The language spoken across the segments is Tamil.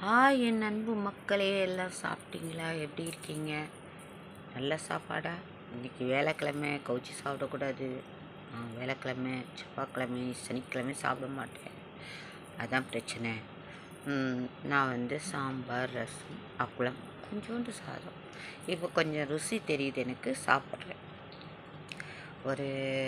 ஹாய் என் அன்பு மக்களே எல்லாம் சாப்பிட்டீங்களா எப்படி இருக்கீங்க நல்ல சாப்பாடா இன்றைக்கி வேலைக்கிழமை கவுச்சி சாப்பிடக்கூடாது நான் வேலைக்கிழமை செவ்வாய்க்கிழமை சனிக்கிழமை சாப்பிட மாட்டேன் அதான் பிரச்சனை ம், நான் வந்து சாம்பார் ரசம் அப்பளம் கொஞ்சோண்டு சாதம் இப்போ கொஞ்சம் ருசி தெரியுது எனக்கு சாப்பிட்றேன் ஒரு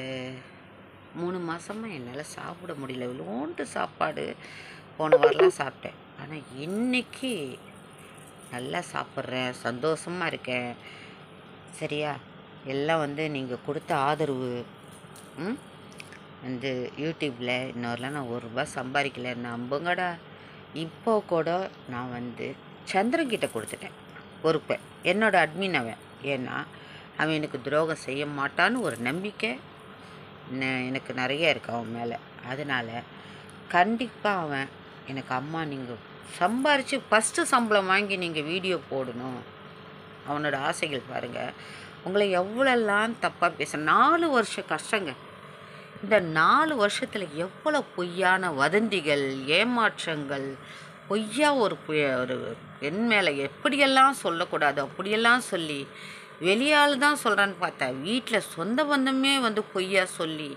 மூணு மாதமாக என்னால் சாப்பிட முடியல இவ்வளோண்டு சாப்பாடு போன வாரம்லாம் சாப்பிட்டேன் ஆனால் இன்னைக்கு நல்லா சாப்பிட்றேன் சந்தோஷமாக இருக்கேன் சரியா எல்லாம் வந்து நீங்கள் கொடுத்த ஆதரவு ம் வந்து யூடியூப்பில் இன்னொருலாம் நான் ஒரு ரூபா சம்பாதிக்கல நம்புங்கடா இப்போ கூட நான் வந்து சந்திரன்கிட்ட கொடுத்துட்டேன் பொறுப்பை என்னோட அட்மின் அவன் ஏன்னா அவன் எனக்கு துரோகம் செய்ய மாட்டான்னு ஒரு நம்பிக்கை ந- எனக்கு நிறைய இருக்கு அவன் மேலே அதனால் கண்டிப்பாக அவன் எனக்கு அம்மா நீங்கள் சம்பாரித்து ஃபஸ்ட்டு சம்பளம் வாங்கி நீங்கள் வீடியோ போடணும் அவனோட ஆசைகள் பாருங்கள் உங்களை எவ்வளோலாம் தப்பாக பேச நாலு வருஷம் கஷ்டங்க இந்த நாலு வருஷத்தில் எவ்வளோ பொய்யான வதந்திகள் ஏமாற்றங்கள் பொய்யா ஒரு பொய்- ஒரு பெண் மேலே எப்படியெல்லாம் சொல்லக்கூடாது அப்படியெல்லாம் சொல்லி வெளியால் தான் சொல்கிறான்னு பார்த்தா வீட்டில் சொந்த பந்தமே வந்து பொய்யா சொல்லி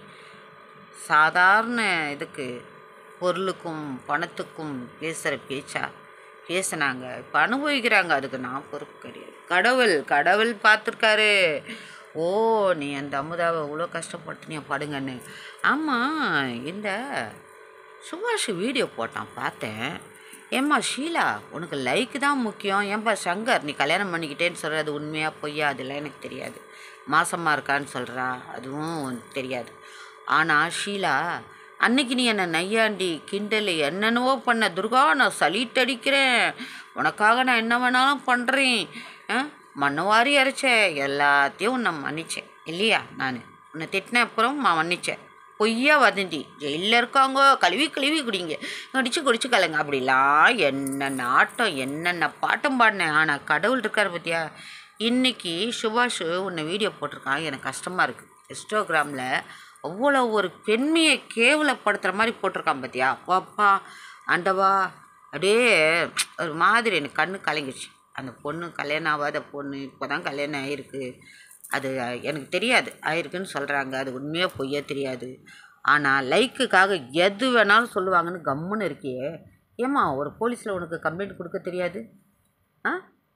சாதாரண இதுக்கு பொருளுக்கும் பணத்துக்கும் பேசுகிற பேச்சா பேசுனாங்க இப்போ அனுபவிக்கிறாங்க அதுக்கு நான் பொறுப்பு கிடையாது கடவுள் கடவுள் பார்த்துருக்காரு ஓ நீ அந்த அமுதாவை இவ்வளோ கஷ்டப்படுத்தினியா படுங்கன்னு ஆமாம் இந்த சுபாஷ் வீடியோ போட்டான் பார்த்தேன் ஏம்மா ஷீலா உனக்கு லைக் தான் முக்கியம் ஏன்பா சங்கர் நீ கல்யாணம் பண்ணிக்கிட்டேன்னு சொல்கிறது உண்மையா பொய்யா அதெல்லாம் எனக்கு தெரியாது மாசமாக இருக்கான்னு சொல்கிறா அதுவும் தெரியாது ஆனால் ஷீலா அன்னைக்கு நீ என்னை நையாண்டி கிண்டல் என்னென்னவோ பண்ண துர்கா நான் சலிட்டு அடிக்கிறேன் உனக்காக நான் என்ன வேணாலும் பண்ணுறேன் மண்ணை வாரி அரைச்ச எல்லாத்தையும் உன்னை மன்னிச்சேன் இல்லையா நான் உன்னை திட்டின அப்புறம் நான் மன்னிச்சேன் பொய்யா வதந்தி ஜெயிலில் இருக்காங்க கழுவி கழுவி குடிங்க குடிச்சு குடிச்சு கலங்க அப்படிலாம் என்னென்ன ஆட்டம் என்னென்ன பாட்டம் பாடினேன் ஆனால் கடவுள் இருக்கார் பார்த்தியா இன்னைக்கு சுபாஷ் உன்னை வீடியோ போட்டிருக்கான் எனக்கு கஷ்டமாக இருக்குது இன்ஸ்டாகிராமில் அவ்வளோ ஒரு பெண்மையை கேவலப்படுத்துகிற மாதிரி போட்டிருக்கான் பார்த்தியா பாப்பா ஆண்டவா அப்படியே ஒரு மாதிரி எனக்கு கண்ணு கலங்கிடுச்சு அந்த பொண்ணு கல்யாணம் ஆகாத பொண்ணு இப்போ தான் கல்யாணம் ஆகிருக்கு அது எனக்கு தெரியாது ஆயிருக்குன்னு சொல்கிறாங்க அது உண்மையாக பொய்யா தெரியாது ஆனால் லைக்குக்காக எது வேணாலும் சொல்லுவாங்கன்னு கம்முன்னு இருக்கியே ஏம்மா ஒரு போலீஸில் உனக்கு கம்ப்ளைண்ட் கொடுக்க தெரியாது ஆ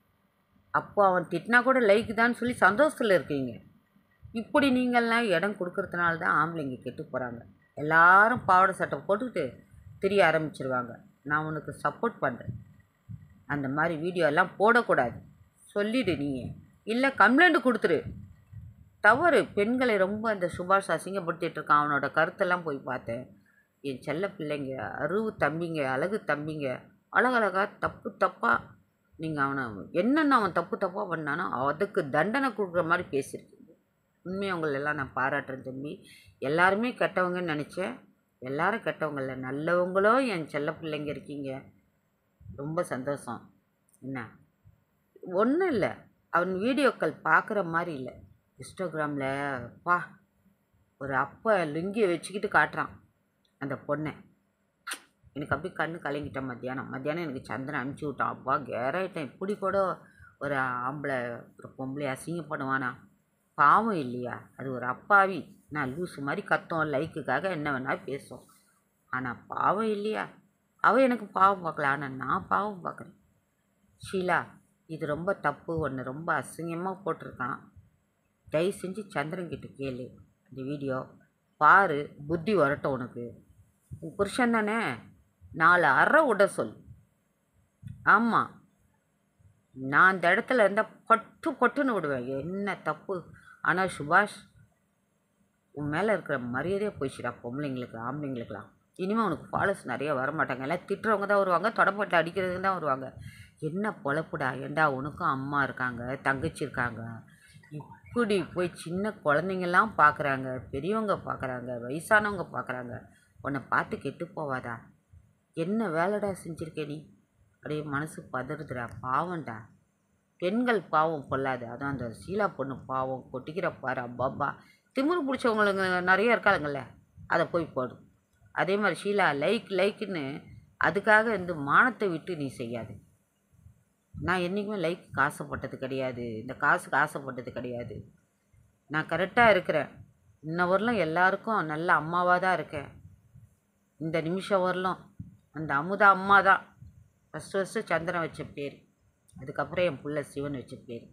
அப்போ அவன் திட்டினா கூட லைக் தான் சொல்லி சந்தோஷத்தில் இருக்கீங்க இப்படி நீங்கள்லாம் இடம் கொடுக்கறதுனால தான் ஆம்பளைங்க கெட்டு போகிறாங்க எல்லாரும் பாவாடை சட்டை போட்டுக்கிட்டு திரிய ஆரம்பிச்சிருவாங்க நான் உனக்கு சப்போர்ட் பண்ணுறேன் அந்த மாதிரி வீடியோ எல்லாம் போடக்கூடாது சொல்லிடு நீ இல்லை கம்ப்ளைண்ட் கொடுத்துரு தவறு பெண்களை ரொம்ப அந்த சுபாஷ் அசிங்கப்படுத்திட்டு இருக்கான் அவனோட கருத்தெல்லாம் போய் பார்த்தேன் என் செல்ல பிள்ளைங்க அருவு தம்பிங்க அழகு தம்பிங்க அழகழகா தப்பு தப்பாக நீங்கள் அவனை என்னென்ன அவன் தப்பு தப்பாக பண்ணானோ அதுக்கு தண்டனை கொடுக்குற மாதிரி பேசியிருக்கீங்க உண்மையாக உங்களை எல்லாம் நான் பாராட்டுறேன் தம்பி எல்லாருமே கெட்டவங்கன்னு நினச்சேன் எல்லாரும் கெட்டவங்கள நல்லவங்களோ என் செல்ல பிள்ளைங்க இருக்கீங்க ரொம்ப சந்தோஷம் என்ன ஒன்றும் இல்லை அவன் வீடியோக்கள் பார்க்குற மாதிரி இல்லை இன்ஸ்டாகிராமில் பா ஒரு அப்பா லுங்கியை வச்சுக்கிட்டு காட்டுறான் அந்த பொண்ணை எனக்கு அப்படியே கண்ணு கலங்கிட்டேன் மத்தியானம் மத்தியானம் எனக்கு சந்திரன் அனுப்பிச்சி விட்டான் அப்பா கேராயிட்டேன் இப்படி கூட ஒரு ஆம்பளை ஒரு பொம்பளை அசிங்கப்படுவானா பாவம் இல்லையா அது ஒரு அப்பாவி நான் லூசு மாதிரி கத்தோம் லைக்குக்காக என்ன வேணாலும் பேசும் ஆனால் பாவம் இல்லையா அவள் எனக்கு பாவம் பார்க்கல ஆனால் நான் பாவம் பார்க்குறேன் ஷீலா இது ரொம்ப தப்பு ஒன்று ரொம்ப அசிங்கமாக போட்டிருக்கான் தயவு செஞ்சு சந்திரன்கிட்ட கேளு இந்த வீடியோ பாரு புத்தி வரட்டும் உனக்கு உன் புருஷன் தானே நாலு அறை விட சொல் ஆமாம் நான் அந்த இடத்துல இருந்தால் பட்டு பட்டுன்னு விடுவேன் என்ன தப்பு ஆனால் சுபாஷ் உன் மேலே இருக்கிற மரியாதையே போயிடுச்சுடா பொம்பளைங்களுக்கு ஆம்பளைங்களுக்குலாம் இனிமேல் உனக்கு ஃபாலோஸ் நிறைய வரமாட்டாங்க எல்லாம் திட்டுறவங்க தான் வருவாங்க தொடப்பட்டு அடிக்கிறதுக்கு தான் வருவாங்க என்ன பொழப்புடா ஏண்டா உனக்கும் அம்மா இருக்காங்க தங்கச்சி இருக்காங்க இப்படி போய் சின்ன குழந்தைங்கெல்லாம் பார்க்குறாங்க பெரியவங்க பார்க்குறாங்க வயசானவங்க பார்க்குறாங்க உன்னை பார்த்து கெட்டு போவாதா என்ன வேலைடா செஞ்சிருக்க நீ அப்படியே மனசு பதறுதுடா பாவம்டா பெண்கள் பாவம் பொல்லாது அதான் அந்த சீலா பொண்ணு பாவம் கொட்டிக்கிற பாரு அப்பாப்பா திமிரு பிடிச்சவங்களுக்கு நிறைய இருக்காளுங்கள்ல அதை போய் போடு அதே மாதிரி ஷீலா லைக் லைக்குன்னு அதுக்காக வந்து மானத்தை விட்டு நீ செய்யாது நான் என்றைக்குமே லைக் ஆசைப்பட்டது கிடையாது இந்த காசுக்கு ஆசைப்பட்டது கிடையாது நான் கரெக்டாக இருக்கிறேன் இன்ன வரலும் எல்லாருக்கும் நல்ல அம்மாவாக தான் இருக்கேன் இந்த நிமிஷம் வரலும் அந்த அமுதா அம்மா தான் ஃபஸ்ட்டு ஃபஸ்ட்டு சந்திரன் வச்ச பேர் அதுக்கப்புறம் என் புள்ள சிவன் வச்ச பேர்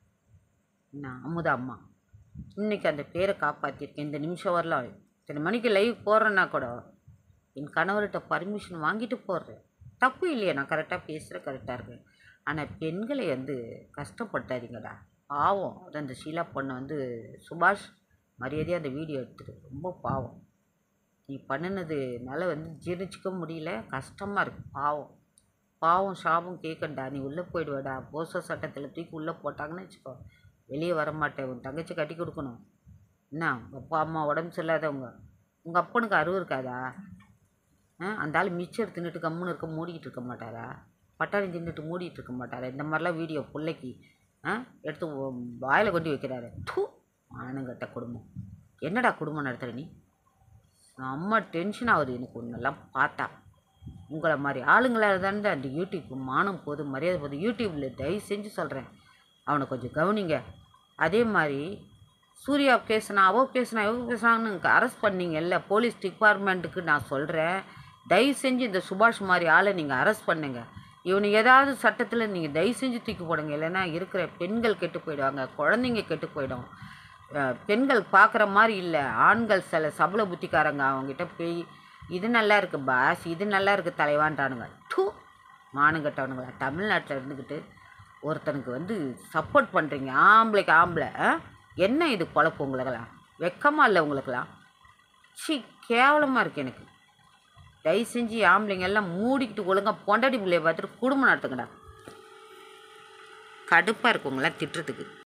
நான் அமுதா அம்மா இன்றைக்கி அந்த பேரை காப்பாற்றிருக்கேன் இந்த நிமிஷம் வரலாம் இத்தனை மணிக்கு லைவ் போடுறேன்னா கூட என் கணவர்கிட்ட பர்மிஷன் வாங்கிட்டு போடுறேன் தப்பு இல்லையா நான் கரெக்டாக பேசுகிறேன் கரெக்டாக இருக்கேன் ஆனால் பெண்களை வந்து கஷ்டப்படுத்தாதீங்கடா பாவம் அது அந்த ஷீலா பொண்ணை வந்து சுபாஷ் மரியாதையாக அந்த வீடியோ எடுத்துரு ரொம்ப பாவம் நீ பண்ணினதுனால வந்து ஜீர்ணிச்சிக்க முடியல கஷ்டமாக இருக்கு பாவம் பாவம் சாபம் கேட்கண்டா நீ உள்ளே போயிடுவாடா போசோ சட்டத்தில் தூக்கி உள்ளே போட்டாங்கன்னு வச்சுக்கோ வெளியே வர மாட்டேன் உன் தங்கச்சி கட்டி கொடுக்கணும் என்ன உங்கள் அப்பா அம்மா உடம்பு சரியில்லாதவங்க உங்கள் அப்பனுக்கு அருவு இருக்காதா ஆ அந்த ஆள் மிச்சர் தின்னுட்டு கம்முன்னு இருக்க மூடிக்கிட்டு இருக்க மாட்டாரா பட்டாணி தின்னுட்டு மூடிட்டு இருக்க மாட்டாரா இந்த மாதிரிலாம் வீடியோ பிள்ளைக்கு ஆ எடுத்து உ- வாயில கொண்டு வைக்கிறாரு தூ ஆணுங்கட்ட குடும்பம் என்னடா குடும்பம் நடத்துகிற நீ செம்ம டென்ஷன் ஆகுது எனக்கு ஒன்றெல்லாம் பார்த்தா உங்களை மாதிரி ஆளுங்களாக தானே அந்த யூடியூப் மானம் போது மரியாதை போது யூடியூப்பில் தயவு செஞ்சு சொல்கிறேன் அவனை கொஞ்சம் கவனிங்க அதே மாதிரி சூர்யா பேசினா அவ பேசினா இவ பேசினான்னு அரெஸ்ட் பண்ணீங்கல்ல போலீஸ் டிபார்ட்மெண்ட்டுக்கு நான் சொல்கிறேன் தயவு செஞ்சு இந்த சுபாஷ் மாதிரி ஆளை நீங்கள் அரெஸ்ட் பண்ணுங்க இவனை ஏதாவது சட்டத்தில் நீங்கள் தயவு செஞ்சு தூக்கி போடுங்க இல்லைன்னா இருக்கிற பெண்கள் கெட்டு போயிடுவாங்க குழந்தைங்க கெட்டு போயிடும் அஹ் பெண்கள் பார்க்குற மாதிரி இல்லை ஆண்கள் சில சபல புத்திக்காரங்க அவங்ககிட்ட போய் இது நல்லா இருக்கு பாஸ் இது நல்லா இருக்கு தலைவான்றானுங்க டூ மானங்கட்டவனுங்களா தமிழ்நாட்டில் இருந்துக்கிட்டு ஒருத்தனுக்கு வந்து சப்போர்ட் பண்ணுறீங்க ஆம்பளைக்கு ஆம்பளை ஆ? என்ன இது குழப்பம் உங்களுக்கெல்லாம் வெக்கமாக இல்லை உங்களுக்கெல்லாம் சி கேவலமாக இருக்கு எனக்கு தயவு செஞ்சு ஆம்பளைங்க எல்லாம் மூடிக்கிட்டு ஒழுங்காக பொண்டாட்டி பிள்ளைய பார்த்துட்டு குடும்பம் நடத்துங்கடா கடுப்பாக இருக்கு உங்களாம் திட்டுறதுக்கு